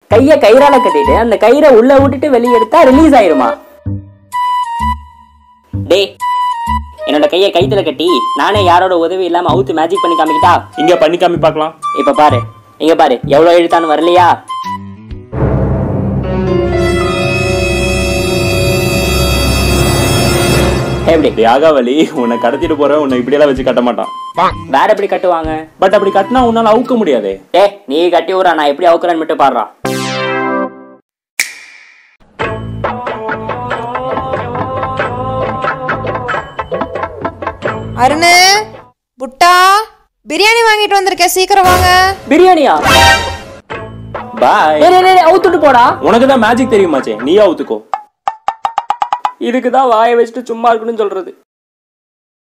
கைய கயிறால கட்டிட்டு அந்த கயிறை உள்ள விட்டுட்டு வெளியே எடுத்தா ரிலீஸ் ஆயிருமா டேய் என்னோட கையை கைத்துல கட்டி நானே யாரோட உதவி இல்லாம அவுத்து மேஜிக் பண்ணி காமிக்கிட்டா இங்க பண்ணி காமி பார்க்கலாம் இப்ப பாரு இங்க பாரு எவ்வளவு எழுத்தான்னு வரலையா எப்படி டேய் ஆகாவலி உன்னை கடத்திட்டு போறேன் உன்னை இப்படியெல்லாம் வச்சு கட்ட மாட்டான் வேற எப்படி கட்டுவாங்க பட் அப்படி கட்டினா உன்னால அவுக்க முடியாதே ஏ நீ கட்டி விடுறா நான் எப்படி அவுக்குறேன்னு மட்டும் பாடுறா அருணு புட்டா பிரியாணி வாங்கிட்டு வந்திருக்கேன் சீக்கிரம் வாங்க பிரியாணியா பாய் டேய், டேய், டேய், அவுத்துட்டு போடா உனக்கு தான் மேஜிக் தெரியுமாச்சே நீ அவுத்துக்கோ இதுக்கு தான் வாயை வச்சுட்டு சும்மா இருக்கணும்னு சொல்றது